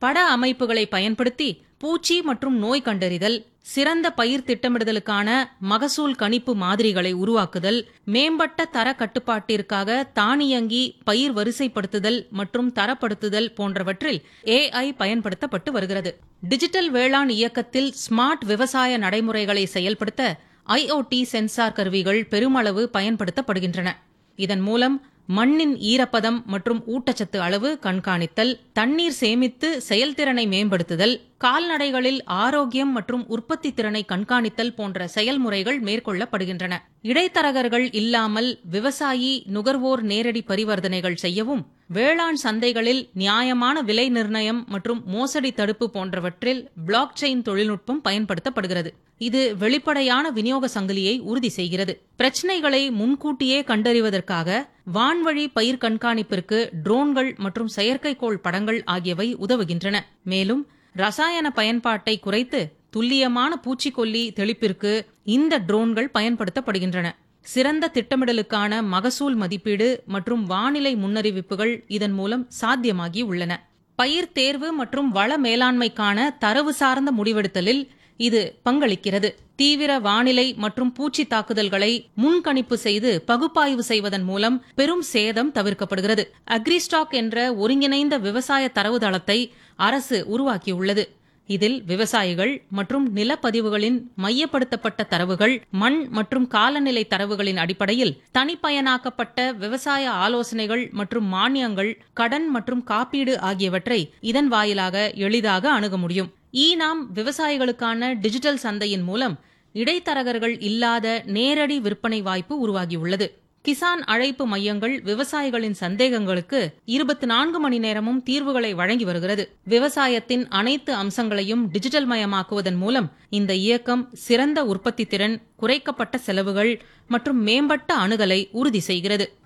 பட அமைப்புகளை பயன்படுத்தி பூச்சி மற்றும் நோய் கண்டறிதல் சிறந்த பயிர் திட்டமிடுதலுக்கான மகசூல் கணிப்பு மாதிரிகளை உருவாக்குதல் மேம்பட்ட தர கட்டுப்பாட்டிற்காக தானியங்கி பயிர் வரிசைப்படுத்துதல் மற்றும் தரப்படுத்துதல் போன்றவற்றில் ஏஐ பயன்படுத்தப்பட்டு வருகிறது டிஜிட்டல் வேளாண் இயக்கத்தில் ஸ்மார்ட் விவசாய நடைமுறைகளை செயல்படுத்த ஐஓடி சென்சார் கருவிகள் பெருமளவு பயன்படுத்தப்படுகின்றன இதன் மூலம் மண்ணின் ஈரப்பதம் மற்றும் ஊட்டச்சத்து அளவு கண்காணித்தல் தண்ணீர் சேமித்து செயல்திறனை மேம்படுத்துதல் கால்நடைகளில் ஆரோக்கியம் மற்றும் உற்பத்தி திறனை கண்காணித்தல் போன்ற செயல்முறைகள் மேற்கொள்ளப்படுகின்றன இடைத்தரகர்கள் இல்லாமல் விவசாயி நுகர்வோர் நேரடி பரிவர்த்தனைகள் செய்யவும் வேளாண் சந்தைகளில் நியாயமான விலை நிர்ணயம் மற்றும் மோசடி தடுப்பு போன்றவற்றில் பிளாக் செயின் தொழில்நுட்பம் பயன்படுத்தப்படுகிறது இது வெளிப்படையான விநியோக சங்கிலியை உறுதி செய்கிறது பிரச்சினைகளை முன்கூட்டியே கண்டறிவதற்காக வான்வழி பயிர் கண்காணிப்பிற்கு ட்ரோன்கள் மற்றும் செயற்கைக்கோள் படங்கள் ஆகியவை உதவுகின்றன மேலும் ரசாயன பயன்பாட்டை குறைத்து துல்லியமான பூச்சிக்கொல்லி தெளிப்பிற்கு இந்த ட்ரோன்கள் பயன்படுத்தப்படுகின்றன சிறந்த திட்டமிடலுக்கான மகசூல் மதிப்பீடு மற்றும் வானிலை முன்னறிவிப்புகள் இதன் மூலம் சாத்தியமாகி உள்ளன பயிர் தேர்வு மற்றும் வள மேலாண்மைக்கான தரவு சார்ந்த முடிவெடுத்தலில் இது பங்களிக்கிறது தீவிர வானிலை மற்றும் பூச்சி தாக்குதல்களை முன்கணிப்பு செய்து பகுப்பாய்வு செய்வதன் மூலம் பெரும் சேதம் தவிர்க்கப்படுகிறது அக்ரிஸ்டாக் என்ற ஒருங்கிணைந்த விவசாய தரவுதளத்தை அரசு உருவாக்கியுள்ளது இதில் விவசாயிகள் மற்றும் நிலப்பதிவுகளின் மையப்படுத்தப்பட்ட தரவுகள் மண் மற்றும் காலநிலை தரவுகளின் அடிப்படையில் தனிப்பயனாக்கப்பட்ட விவசாய ஆலோசனைகள் மற்றும் மானியங்கள் கடன் மற்றும் காப்பீடு ஆகியவற்றை இதன் வாயிலாக எளிதாக அணுக முடியும் ஈ நாம் விவசாயிகளுக்கான டிஜிட்டல் சந்தையின் மூலம் இடைத்தரகர்கள் இல்லாத நேரடி விற்பனை வாய்ப்பு உருவாகியுள்ளது கிசான் அழைப்பு மையங்கள் விவசாயிகளின் சந்தேகங்களுக்கு இருபத்தி நான்கு மணி நேரமும் தீர்வுகளை வழங்கி வருகிறது விவசாயத்தின் அனைத்து அம்சங்களையும் டிஜிட்டல் மயமாக்குவதன் மூலம் இந்த இயக்கம் சிறந்த உற்பத்தி திறன் குறைக்கப்பட்ட செலவுகள் மற்றும் மேம்பட்ட அணுகலை உறுதி செய்கிறது